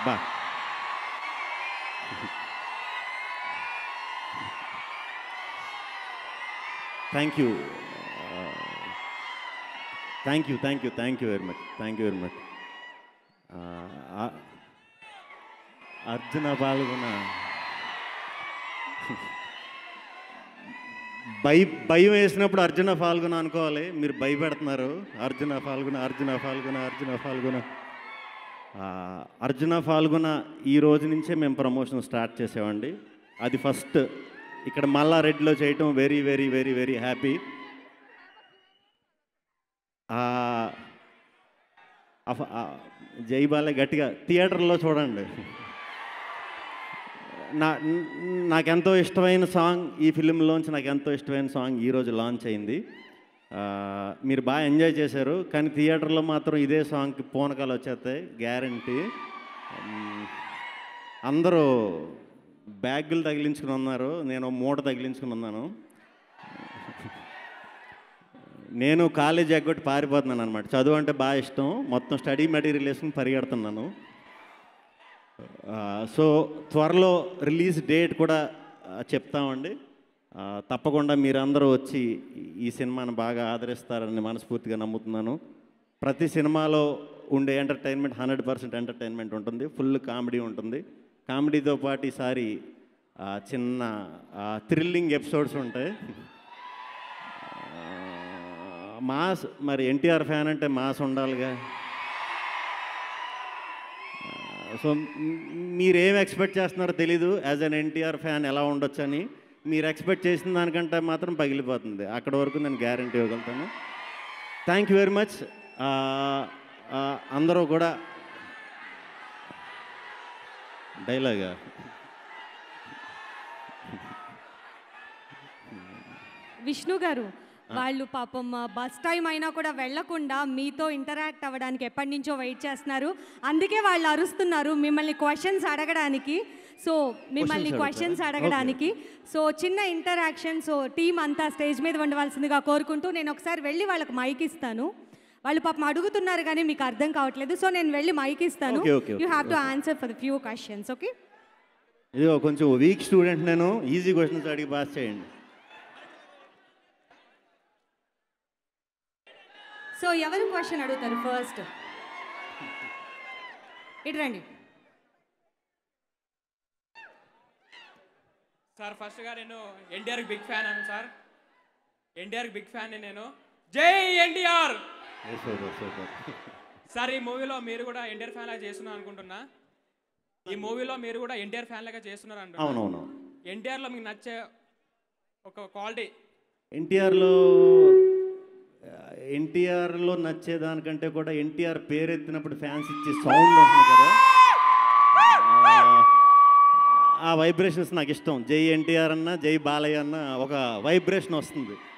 బా thank you thank you thank you thank you very much thank you very much అర్జున పాల్గొన భయ భయం వేసినప్పుడు అర్జున ఫాల్గుణ అనుకోవాలి మీరు భయపెడుతున్నారు అర్జున ఫాల్గుణ అర్జున ఫాల్గుణ అర్జున ఫాల్గుణ ఆ, అర్జున ఫాల్గుణ ఈ రోజు నుంచే మేము ప్రమోషన్ స్టార్ట్ చేసామండి అది ఫస్ట్ ఇక్కడ మల్లారెడ్డిలో చేయటం very very very very happy జైబాలే గట్టిగా థియేటర్లో చూడండి నా న- నాకెంతో ఇష్టమైన సాంగ్ ఈ ఫిలింలోంచి నాకు ఎంతో ఇష్టమైన సాంగ్ ఈరోజు లాంచ్ అయింది ఆ, మీరు బాగా ఎంజాయ్ చేశారు కానీ థియేటర్లో మాత్రం ఇదే సాంగ్కి పూనకాలు వచ్చేస్తాయి గ్యారంటీ అందరూ బ్యాగులు తగిలించుకుని ఉన్నారు నేను మూట తగిలించుకుని ఉన్నాను నేను కాలేజ్ ఎగ్గొట్టి పారిపోతున్నాను అనమాట చదువు అంటే బాగా ఇష్టం మొత్తం స్టడీ మెటీరియల్ వేసుకుని పరిగెడుతున్నాను ఆ, సో త్వరలో రిలీజ్ డేట్ కూడా ఆ, చెప్తామండి ఆ, తప్పకుండా మీరందరూ వచ్చి ఈ- ఈ సినిమాను బాగా ఆదరిస్తారని మనస్ఫూర్తిగా నమ్ముతున్నాను ప్రతి సినిమాలో ఉండే ఎంటర్టైన్మెంట్ హండ్రెడ్ పర్సెంట్ ఎంటర్టైన్మెంట్ ఉంటుంది ఫుల్ కామెడీ ఉంటుంది కామెడీతో పాటు ఈసారి ఆ, చిన్న థ్రిల్లింగ్ ఎపిసోడ్స్ ఉంటాయి ఆ, మాస్ మరి ఎన్టీఆర్ ఫ్యాన్ అంటే మాస్ ఉండాలిగా సో మ్- మీరు ఏం ఎక్స్పెక్ట్ చేస్తున్నారో తెలీదు యాజ్ అన్ ఎన్టీఆర్ ఫ్యాన్ ఎలా ఉండొచ్చు అని మీరు ఎక్స్పెక్ట్ చేసిన దానికంటే మాత్రం పగిలిపోతుంది అక్కడ వరకు నేను గ్యారంటీ ఇవ్వగలుగుతాను థ్యాంక్ యూ వెరీ మచ్ అందరూ కూడా డైలాగా విష్ణు గారు వాళ్ళు పాపం బస్ టైం అయినా కూడా వెళ్లకుండా మీతో ఇంటరాక్ట్ అవ్వడానికి ఎప్పటి నుంచో వెయిట్ చేస్తున్నారు అందుకే వాళ్ళు అరుస్తున్నారు మిమ్మల్ని క్వశ్చన్స్ అడగడానికి సో మిమ్మల్ని Questions క్వశ్చన్స్ అడుగుతారా? అడగడానికి సో చిన్న ఇంటరాక్షన్ సో టీం అంతా స్టేజ్ మీద ఉండవలసిందిగా కోరుకుంటూ నేను ఒకసారి వెళ్ళి వాళ్ళకి మైక్ ఇస్తాను వాళ్ళు పాపం అడుగుతున్నారు కానీ మీకు అర్థం కావట్లేదు సో నేను వెళ్ళి మైక్ ఇస్తాను Okay, okay, you okay, have to answer for the few questions okay ఇదిగో కొంచెం వీక్ స్టూడెంట్ నేను ఈజీ క్వశ్చన్స్ అడిగి పాస్ చేయండి సో ఎవరు క్వశ్చన్ అడుగుతారు ఫస్ట్ ఇటు రండి సార్ ఫస్ట్గా నేను ఎన్టీఆర్కి బిగ్ ఫ్యాన్ అని సార్ ఎన్టీఆర్కి బిగ్ ఫ్యాన్ నేను జై ఎన్టీఆర్ సూపర్ సూపర్ సార్ ఈ మూవీలో మీరు కూడా ఎన్టీఆర్ ఫ్యాన్ లాగా చేస్తున్నారు అనుకుంటున్నా ఈ మూవీలో మీరు కూడా ఎన్టీఆర్ ఫ్యాన్ లాగా చేస్తున్నారు అంటున్నా అవునవును ఎన్టీఆర్లో మీకు నచ్చే ఒక క్వాలిటీ ఎన్టీఆర్లో ఎన్టీఆర్లో నచ్చేదానికంటే కూడా ఎన్టీఆర్ పేరెత్తినప్పుడు ఫ్యాన్స్ ఇచ్చే సౌండ్ ఉంటుంది కదా ఆ, ఆ వైబ్రేషన్స్ నాకు ఇష్టం జై ఎన్టీఆర్ అన్న జై బాలయ్య అన్న ఒక వైబ్రేషన్ వస్తుంది